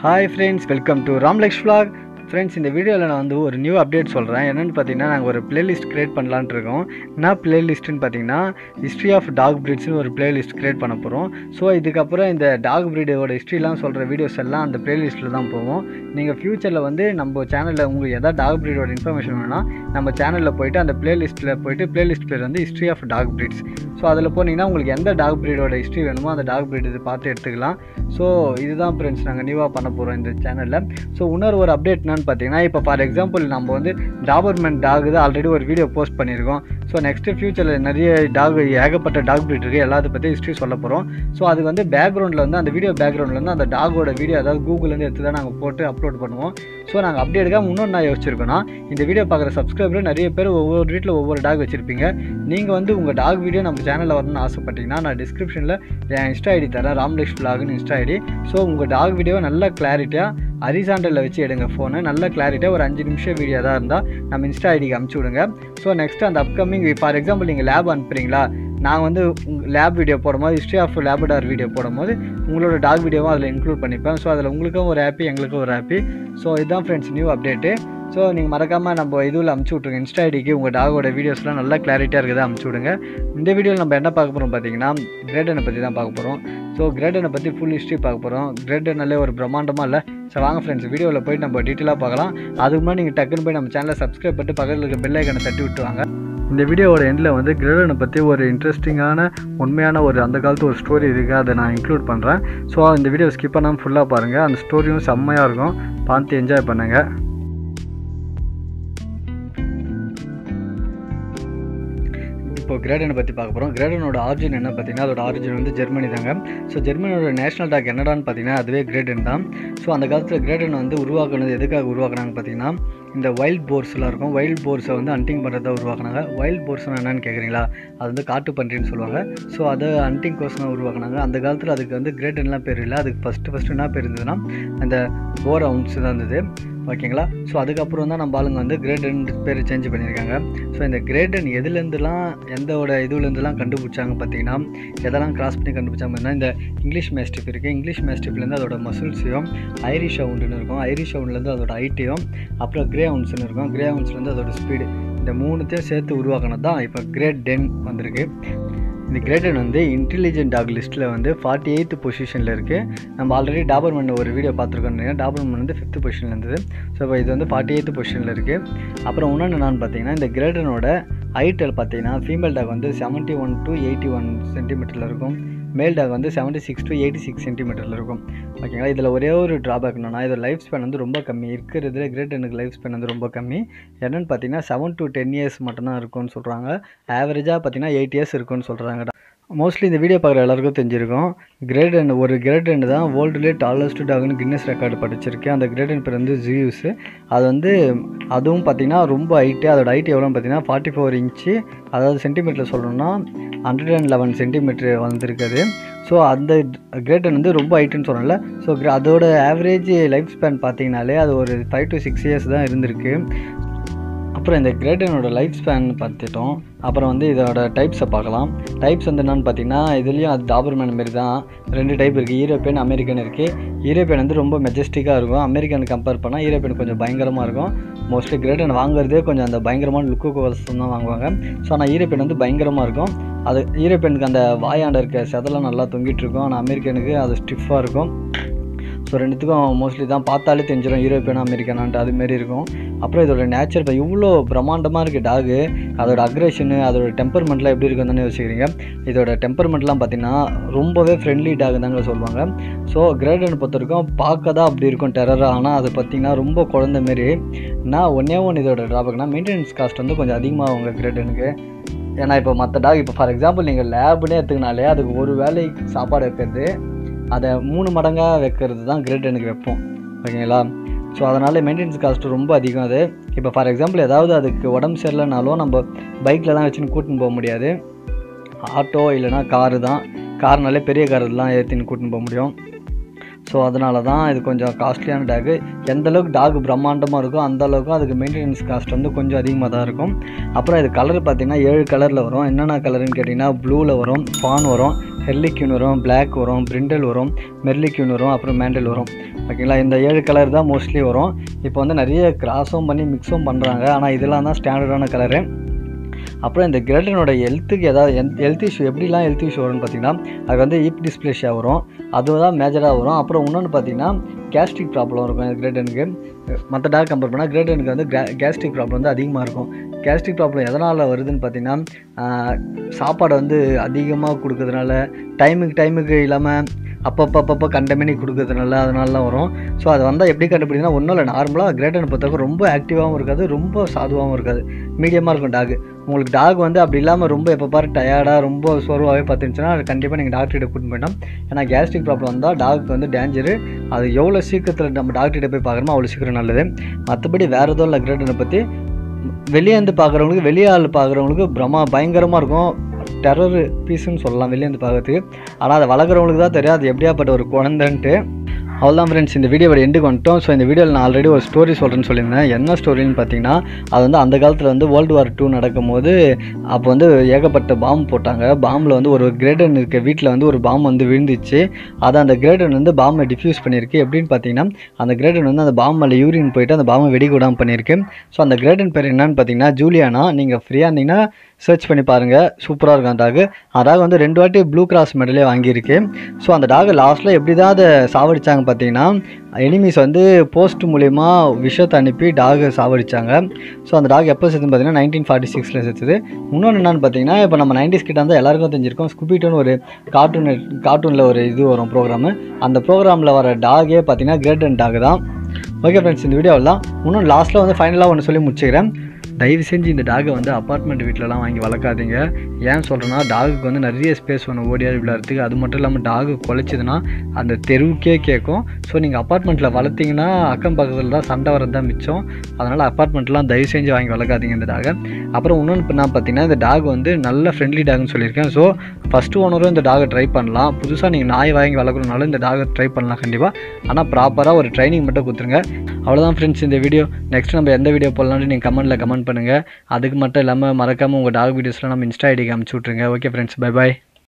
hi friends welcome to Ramlex vlog friends இந்த வீடியோவில் நான் வந்து ஒரு நியூ அப்டேட் சொல்கிறேன் என்னென்னு பார்த்தீங்கன்னா நாங்கள் ஒரு பிளேலிஸ்ட் க்ரியேட் பண்ணலான்ட்டு இருக்கோம் என்ன பிளேலிஸ்ட்டுன்னு பார்த்தீங்கன்னா ஹிஸ்ட்ரி ஆஃப் டாக் ப்ரீட்ஸ்னு ஒரு பிளேலிஸ்ட் க்ரியேட் பண்ண போகிறோம் ஸோ இதுக்கப்புறம் இந்த டாக் ப்ரீடோட ஹிஸ்ட்ரிலாம் சொல்கிற வீடியோஸ் எல்லாம் அந்த பிளேலிஸ்ட்டில் தான் போவோம் நீங்கள் ஃப்யூச்சரில் வந்து நம்ம சேனலில் உங்களுக்கு எதாவது டாக் ப்ரீடோட இன்ஃபர்மேஷன் வேணும்னா நம்ம சேனலில் போயிட்டு அந்த பிளேலிஸ்ட்டில் போயிட்டு பிளேலிஸ்ட் பேர் வந்து history of dog breeds so அதில் போனீங்கன்னா உங்களுக்கு எந்த டாக் ப்ரீடோட ஹிஸ்ட்ரி வேணுமோ அந்த டாக் ப்ரீட் இது பார்த்து எடுத்துக்கலாம் ஸோ இதுதான் ஃப்ரெண்ட்ஸ் நாங்கள் நியூவாக பண்ண போகிறோம் இந்த சேனலில் ஸோ இன்னொரு ஒரு அப்டேட் என்னன்னு பார்த்தீங்கன்னா இப்போ ஃபார் எக்ஸாம்பிள் நம்ம வந்து டாபர்மேன் டாக் தான் ஆல்ரெடி ஒரு வீடியோ போஸ்ட் பண்ணியிருக்கோம் ஸோ நெக்ஸ்ட்டு ஃப்யூச்சரில் நிறைய டாக் ஏகப்பட்ட டாக் ப்ரீட் இருக்குது எல்லாத்த பற்றி ஹிஸ்ட்ரி சொல்ல போகிறோம் ஸோ அது வந்து பேக்ரவுண்டில் வந்து அந்த வீடியோ பேக்ரவுண்டில் வந்து அந்த டாகோட வீடியோ அதாவது கூகுள்லேருந்து எடுத்து தான் நாங்கள் போட்டு அப்லோட் பண்ணுவோம் ஸோ நாங்கள் அப்படி எடுக்காம இன்னொன்று நான் யோசிச்சிருக்கோன்னா இந்த வீடியோ பார்க்குற சப்ஸ்கிரைபர் நிறைய பேர் ஒவ்வொரு வீட்டில் ஒவ்வொரு டாக் வச்சுருப்பீங்க நீங்கள் வந்து உங்கள் டாக் வீடியோ நம்ம சேனலில் வரணும்னு ஆசைப்பட்டீங்கன்னா நான் டிஸ்கிரிப்ஷனில் என் இன்ஸ்டா ஐடி தரேன் ராம்லேஷ் vlogனு இன்ஸ்டா ஐடி ஸோ உங்கள் டாக் வீடியோவை நல்ல கிளாரிட்டியாக ஹரிசாண்டலில் வச்சு எடுங்க ஃபோனு நல்ல கிளாரிட்டியாக ஒரு அஞ்சு நிமிஷம் வீடியோ தான் இருந்தால் நம்ம இன்ஸ்டா ஐடிக்கு அமுச்சு விடுங்க ஸோ நெக்ஸ்ட் அந்த அப்கமிங் ஃபார் எக்ஸாம்பிள் நீங்கள் லேப் அனுப்புறீங்களா நான் வந்து லேப் வீடியோ போடும்போது ஹிஸ்ட்ரி ஆஃப் லேபடார் வீடியோ போடும்போது உங்களோட டாக் வீடியோவும் அதில் இன்க்ளூட் பண்ணிப்பேன் ஸோ அதில் உங்களுக்கும் ஒரு ஹாப்பி எங்களுக்கும் ஒரு ஹாப்பி ஸோ இதுதான் ஃப்ரெண்ட்ஸ் நியூ அப்டேட்டு ஸோ நீங்கள் மறக்காமல் நம்ம இதுவில் அமுச்சு விட்ருங்க இன்ஸ்டா ஐடிக்கு உங்கள் டாகோட வீடியோஸ்லாம் நல்லா கிளாரிட்டியாக இருக்குதா அமுச்சு விடுங்க இந்த வீடியோவில் நம்ம என்ன பார்க்க போகிறோம் பார்த்தீங்கன்னா கிரேடனை பற்றி தான் பார்க்க போகிறோம் ஸோ கிரேடனை பற்றி ஃபுல் ஹிஸ்ட்ரி பார்க்க போகிறோம் கிரேடனாலே ஒரு பிரம்மாண்டமாக இல்லை ஸோ வாங்க ஃப்ரெண்ட்ஸ் வீடியோவில் போய் நம்ம டீட்டெயிலாக பார்க்கலாம் அதுக்கு முன்னாடி நீங்கள் டக்குன்னு போய் நம்ம சேனலை சப்ஸ்கிரைப் பண்ணிட்டு பக்கத்தில் இருக்க பெல் ஐக்கனை தட்டி விட்டுவாங்க இந்த வீடியோவோட எண்டில் வந்து கிரேடனை பற்றி ஒரு இன்ட்ரெஸ்டிங்கான உண்மையான ஒரு அந்த காலத்து ஒரு ஸ்டோரி இருக்குது அதை நான் இன்க்ளூட் பண்ணுறேன் ஸோ இந்த வீடியோ ஸ்கிப் பண்ணாமல் ஃபுல்லாக பாருங்கள் அந்த ஸ்டோரியும் செம்மையாக இருக்கும் பார்த்து என்ஜாய் பண்ணுங்கள் இப்போ கிரேடனை பற்றி பார்க்க போகிறோம் கிரேடனோட ஆரிஜின் என்ன பார்த்தீங்கன்னா அதோட ஆரிஜின் வந்து ஜெர்மனி தாங்க ஸோ ஜெர்மனியோட நேஷனல் டாக் என்னடான்னு பார்த்தீங்கன்னா அதுவே கிரேடன் தான் ஸோ அந்த காலத்தில் கிரேடன் வந்து உருவாக்குனது எதுக்காக உருவாக்குனாங்க பார்த்தீங்கன்னா இந்த வைல்ட் போர்ஸ்லாம் இருக்கும் வைல்ட் போர்ஸை வந்து ஹண்டிங் பண்ணுறதா உருவாக்குனாங்க வைல்ட் போர்ஸ்னால் என்னன்னு கேட்குறீங்களா அது வந்து காட்டு பன்றின்னு சொல்லுவாங்க ஸோ அதை ஹண்டிங் கோர்ஸ்லாம் உருவாக்குனாங்க அந்த காலத்தில் அதுக்கு வந்து கிரேடன்லாம் பேர் இல்லை அதுக்கு ஃபஸ்ட்டு ஃபஸ்ட்டு என்ன பேர் இருந்ததுன்னா அந்த போர் அவுன்ஸ் தான் இருந்தது ஓகேங்களா ஸோ அதுக்கப்புறம் தான் நம்ம ஆளுங்க வந்து கிரேடன் பேர் சேஞ்ச் பண்ணியிருக்காங்க ஸோ இந்த கிரேடன் எதுலேருந்துலாம் எந்தோட இதுலேருந்துலாம் கண்டுபிடிச்சாங்க பார்த்தீங்கன்னா எதெல்லாம் கிராஸ் பண்ணி கண்டுபிடிச்சாங்க பார்த்தீங்கன்னா இந்த இங்கிலீஷ் மேஸ்டிப் இருக்குது இங்கிலீஷ் மேஸ்டிப்லேருந்து அதோட மசில்ஸையும் ஐரிஷ் அவுண்டுன்னு இருக்கும் ஐரிஷ் அவுண்ட்லேருந்து அதோட ஹைட்டையும் அப்புறம் கிரே அவுன்ஸ்னு இருக்கும் கிரே அவுன்ஸ்லேருந்து அதோட ஸ்பீடு இந்த மூணுத்தையும் சேர்த்து உருவாக்கினது தான் இப்போ கிரேட் டென் வந்திருக்கு இந்த கிரேட்டன் வந்து இன்டெலிஜென்ட் டாக் லிஸ்ட்டில் வந்து ஃபார்ட்டி எயித்து பொசிஷனில் இருக்குது நம்ம ஆல்ரெடி டாபர்மன் ஒரு வீடியோ பார்த்துருக்கோம் டாபர்மன் வந்து ஃபிஃப்த்து பொசிஷனில் இருந்தது ஸோ இப்போ இது வந்து ஃபார்ட்டி எயித்து பொசிஷனில் இருக்குது அப்புறம் இன்னொன்று என்னன்னு பார்த்தீங்கன்னா இந்த கிரேட்டனோட ஹைட்டில் பார்த்தீங்கன்னா ஃபீமேல் டாக் வந்து seventy one to eighty one சென்டிமீட்டரில் இருக்கும் மேல் டாக் வந்து seventy six to eighty six சென்டிமீட்டரில் இருக்கும் ஓகேங்களா இதில் ஒரே ஒரு ட்ராபேக் என்னன்னா இதோட லைஃப் ஸ்பேன் வந்து ரொம்ப கம்மி இருக்கிறதுல கிரேட் எனக்கு லைஃப் ஸ்பேன் வந்து ரொம்ப கம்மி என்னென்னு பார்த்தீங்கன்னா செவன் டு டென் இயர்ஸ் மட்டும்தான் இருக்கும்னு சொல்கிறாங்க ஆவரேஜாக பார்த்தீங்கன்னா எயிட் இயர்ஸ் இருக்கும்னு சொல்கிறாங்க மோஸ்ட்லி இந்த வீடியோ பார்க்குற எல்லாருக்கும் தெரிஞ்சிருக்கும் கிரேட் அண்ட் ஒரு கிரேட் அண்ட் தான் வேர்ல்டுலேயே டாலஸ்ட் டாக்னு கின்னஸ் ரெக்கார்டு படிச்சிருக்கேன் அந்த கிரேட் அண்ட் பேர் வந்து ஜியூஸு அது வந்து அதுவும் பார்த்தீங்கன்னா ரொம்ப ஹைட்டு அதோட ஹைட் எவ்வளோன்னு பார்த்தீங்கன்னா ஃபார்ட்டி ஃபோர் இன்ச்சு அதாவது சென்டிமீட்டர் சொல்லணும்னா ஹண்ட்ரட் அண்ட் லெவன் சென்டிமீட்டர் வந்திருக்குது ஸோ அந்த கிரேட்டன் வந்து ரொம்ப ஹைட்டுன்னு சொன்னல ஸோ அதோட ஆவரேஜ் லைஃப் ஸ்பேன் பார்த்தீங்கனாலே அது ஒரு ஃபைவ் டு சிக்ஸ் இயர்ஸ் தான் இருந்திருக்கு அப்புறம் இந்த கிரேட்டனோட லைஃப் ஸ்பேன் பார்த்துட்டோம் அப்புறம் வந்து இதோட டைப்ஸை பார்க்கலாம் டைப்ஸ் வந்து என்னென்னு பார்த்தீங்கன்னா இதுலேயும் அது டாபர்மேன் மாரி தான் ரெண்டு டைப் இருக்குது யூரோப்பியன் அமெரிக்கன் இருக்குது யூரோப்பியன் வந்து ரொம்ப மெஜஸ்டிக்காக இருக்கும் அமெரிக்கன் கம்பேர் பண்ணால் யூரோப்பியன் கொஞ்சம் பயங்கரமாக இருக்கும் மோஸ்ட்லி கிரேட்டன் வாங்குறதே கொஞ்சம் அந்த பயங்கரமான லுக்கு கோசம் தான் வாங்குவாங்க ஸோ ஆனால் யூரோப்பியன் வந்து பயங்கரமாக இருக்கும் அது யூரோப்பியனுக்கு அந்த வாயாண்ட இருக்க செதெல்லாம் நல்லா தொங்கிட்டு இருக்கும் ஆனால் அமெரிக்கனுக்கு அது ஸ்டிஃபாக இருக்கும் ஸோ ரெண்டுத்துக்கும் மோஸ்ட்லி தான் பார்த்தாலே தெரிஞ்சிடும் யூரோப்பியன் அமெரிக்கனான்ட்டு அதுமாரி இருக்கும் அப்புறம் இதோட நேச்சர் இப்போ இவ்வளோ பிரம்மாண்டமாக இருக்குது டாகு அதோட அக்ரேஷனு அதோட டெம்பர்மெண்ட்லாம் எப்படி இருக்குன்னு யோசிக்கிறீங்க இதோட டெம்பர்மெண்ட்லாம் பார்த்தீங்கன்னா ரொம்பவே ஃப்ரெண்ட்லி டாக் தாங்க சொல்லுவாங்க ஸோ கிரேடன் பொறுத்த வரைக்கும் பார்க்க தான் அப்படி இருக்கும் டெரராக ஆனால் அது பார்த்திங்கன்னா ரொம்ப குழந்த மாரி நான் ஒன்றே ஒன்று இதோட ட்ராபேக்னா மெயின்டெனன்ஸ் காஸ்ட் வந்து கொஞ்சம் அதிகமாக உங்கள் கிரேடனுக்கு ஏன்னா இப்போ மற்ற டாக் இப்போ ஃபார் எக்ஸாம்பிள் நீங்கள் லேப்னே எடுத்துக்கினாலே அதுக்கு ஒரு வேலைக்கு சாப்பாடு வைக்கிறது அதை மூணு மடங்காக வைக்கிறது தான் கிரேடனுக்கு வைப்போம் ஓகேங்களா ஸோ அதனால் மெயின்டெனன்ஸ் காஸ்ட் ரொம்ப அதிகம் அது இப்போ ஃபார் எக்ஸாம்பிள் ஏதாவது அதுக்கு உடம்பு சரியில்லைனாலும் நம்ம பைக்கில் தான் வச்சுன்னு கூட்டின்னு போக முடியாது ஆட்டோ இல்லைனா காரு தான் கார்னாலே பெரிய காரெல்லாம் ஏற்றின்னு கூட்டின்னு போக முடியும் ஸோ அதனால தான் இது கொஞ்சம் காஸ்ட்லியான டாகு எந்த அளவுக்கு டாக் பிரம்மாண்டமாக இருக்கோ அந்த அளவுக்கு அதுக்கு மெயின்டெனன்ஸ் காஸ்ட் வந்து கொஞ்சம் அதிகமாக தான் இருக்கும் அப்புறம் இது கலர் பார்த்தீங்கன்னா ஏழு கலரில் வரும் என்னென்ன கலருன்னு கேட்டிங்கன்னா ப்ளூவில் வரும் ஃபான் வரும் ஹெர்லிக்யூன் வரும் பிளாக் வரும் பிரிண்டல் வரும் மெர்லிக்யூன் வரும் அப்புறம் மேண்டல் வரும் ஓகேங்களா இந்த ஏழு கலர் தான் மோஸ்ட்லி வரும் இப்போ வந்து நிறைய கிராஸும் பண்ணி மிக்ஸும் பண்ணுறாங்க ஆனால் இதெல்லாம் தான் ஸ்டாண்டர்டான கலரு அப்புறம் இந்த கிரேட்டனோட ஹெல்த்துக்கு ஏதாவது ஹெல்த் இஷ்யூ எப்படிலாம் ஹெல்த் இஷ்யூ வரும்னு பார்த்தீங்கன்னா அது வந்து ஈப் டிஸ்பிளேஷியா வரும் அதுதான் மேஜராக வரும் அப்புறம் இன்னொன்று பார்த்தீங்கன்னா கேஸ்ட்ரிக் ப்ராப்ளம் இருக்கும் இந்த கிரேட்டனுக்கு மற்ற டாக் கம்பேர் பண்ணால் கிரேட்டனுக்கு வந்து கேஸ்ட்ரிக் ப்ராப்ளம் வந்து அதிகமாக இருக்கும் கேஸ்ட்ரிக் ப்ராப்ளம் எதனால் வருதுன்னு பார்த்தீங்கன்னா ஆஹ், சாப்பாடு வந்து அதிகமாக கொடுக்கறதுனால டைமுக்கு டைமுக்கு இல்லாமல் அப்பப்போ அப்பப்போ கண்டமேனி கொடுக்கறதுனால அதனாலலாம் வரும் ஸோ அது வந்தால் எப்படி கண்டுபிடிக்கணும் ஒன்றும் இல்லை நார்மலாக கிரேட்டனை பொறுத்தவரைக்கும் ரொம்ப ஆக்டிவாகவும் இருக்காது ரொம்ப சாதுவாகவும் இருக்காது மீடியமாக இருக்கும் டாக் உங்களுக்கு டாக் வந்து அப்படி இல்லாமல் ரொம்ப எப்போ பாரு டயர்டாக ரொம்ப சோர்வாகவே பார்த்துருந்துச்சுன்னா அது கண்டிப்பாக நீங்கள் டாக்டர்கிட்ட கூட்டிட்டு போயிட்டோம் ஏன்னா கேஸ்ட்ரிக் ப்ராப்ளம் வந்தால் டாக் வந்து டேஞ்சரு அது எவ்வளோ சீக்கிரத்தில் நம்ம டாக்டர்கிட்ட போய் பார்க்குறோமோ அவ்வளோ சீக்கிரம் நல்லது மற்றபடி வேறு எதுவும் இல்லை கிரேட்டனை பற்றி வெளியே இருந்து பார்க்குறவங்களுக்கு வெளியே ஆள் பார்க்குறவங்களுக்கு பிரமா பயங்கரமாக இருக்கும் டெரர் பீஸுன்னு சொல்லலாம் வெளியே இருந்து பார்க்கறதுக்கு ஆனால் அதை வளர்க்குறவங்களுக்கு தான் தெரியும் அது எப்படியாப்பட்ட ஒரு குழந்தைன்ட்டு அவ்வளோதான் ஃப்ரெண்ட்ஸ் இந்த வீடியோவோட எண்டுக்கு வந்துட்டோம் ஸோ இந்த வீடியோவில் நான் ஆல்ரெடி ஒரு ஸ்டோரி சொல்கிறேன்னு சொல்லியிருந்தேன் என்ன ஸ்டோரின்னு பார்த்தீங்கன்னா அது வந்து அந்த காலத்தில் வந்து வேர்ல்டு வார் டூ நடக்கும்போது அப்போ வந்து ஏகப்பட்ட பாம்பு போட்டாங்க பாம்பில் வந்து ஒரு கிரேடன் இருக்க வீட்டில் வந்து ஒரு பாம்பு வந்து விழுந்துச்சு அதை அந்த கிரேடன் வந்து பாம்பை டிஃப்யூஸ் பண்ணியிருக்கு எப்படின்னு பார்த்தீங்கன்னா அந்த கிரேடன் வந்து அந்த பாம்பு மேலே யூரின் போயிட்டு அந்த பாம்பை வெடிக்க விடாமல் பண்ணியிருக்கு ஸோ அந்த கிரேடன் பேர் என்னன்னு பார்த்தீங்கன்னா ஜூலியானா நீங்கள் ஃப்ரீயாக இருந்தீங்கன்னா சர்ச் பண்ணி பாருங்கள் சூப்பராக இருக்கும் அந்த டாக் அந்த டாக் வந்து ரெண்டு வாட்டி ப்ளூ கிராஸ் மெடலே வாங்கியிருக்கு ஸோ அந்த டாக் லாஸ்ட்டில் எப்படி தான் அதை சாவடிச்சாங்க பார்த்தீங்கன்னா எனிமீஸ் வந்து போஸ்ட் மூலயமா விஷத்தை அனுப்பி டாகை சாவடிச்சாங்க ஸோ அந்த டாக் எப்போ செத்துன்னு பார்த்தீங்கன்னா நைன்டீன் ஃபார்ட்டி சிக்ஸில் செத்துது இன்னொன்று என்னன்னு பார்த்தீங்கன்னா இப்போ நம்ம நைன்டிஸ் கிட்ட வந்து எல்லாருக்கும் தெரிஞ்சிருக்கோம் ஸ்குபிட்டோன்னு ஒரு கார்ட்டூன் கார்ட்டூனில் ஒரு இது வரும் ப்ரோக்ராமு அந்த ப்ரோக்ராமில் வர டாகே பார்த்தீங்கன்னா கிரேட் அண்ட் டாக் தான் ஓகே ஃப்ரெண்ட்ஸ் இந்த வீடியோவில் தான் இன்னும் லாஸ்ட்டில் வந்து ஃபைனலாக ஒன்று சொல்லி முடிச்சுக்கிறேன் தயவு செஞ்சு இந்த டாகை வந்து அப்பார்ட்மெண்ட் வீட்டிலலாம் வாங்கி வளர்க்காதீங்க ஏன் சொல்கிறேன்னா டாகுக்கு வந்து நிறைய ஸ்பேஸ் வேணும் ஓடியாடி விளையாடுறதுக்கு அது மட்டும் இல்லாமல் டாகு குலைச்சிதுன்னா அந்த தெருவுக்கே கேட்கும் ஸோ நீங்கள் அப்பார்ட்மெண்ட்டில் வளர்த்தீங்கன்னா அக்கம் பக்கத்தில் தான் சண்டை வரது தான் மிச்சம் அதனால் அப்பார்ட்மெண்ட்லாம் தயவு செஞ்சு வாங்கி வளர்க்காதீங்க இந்த டாகை அப்புறம் இன்னொன்று இப்போ நான் பார்த்தீங்கன்னா இந்த டாக் வந்து நல்ல ஃப்ரெண்ட்லி டாக்னு சொல்லியிருக்கேன் ஸோ ஃபஸ்ட்டு ஓனரும் இந்த டாகை ட்ரை பண்ணலாம் புதுசாக நீங்கள் நாய் வாங்கி வளர்க்கணுனாலும் இந்த டாகை ட்ரை பண்ணலாம் கண்டிப்பாக ஆனால் ப்ராப்பராக ஒரு ட்ரைனிங் மட்டும் கொடுத்துருங்க அவ்வளோதான் ஃப்ரெண்ட்ஸ் இந்த வீடியோ நெக்ஸ்ட் நம்ம எந்த வீடியோ போடலாம்னு நீங்கள் கமெண்ட்டில் கமெண்ட் பண்ணுங்கள் அதுக்கு மட்டும் இல்லாமல் மறக்காமல் உங்கள் டாக் வீடியோஸ்லாம் நம்ம இன்ஸ்டா ஐடிக்கு அனுப்பிச்சி விட்ருங்க ஓகே ஃப்ரெண்ட்ஸ் பை பாய்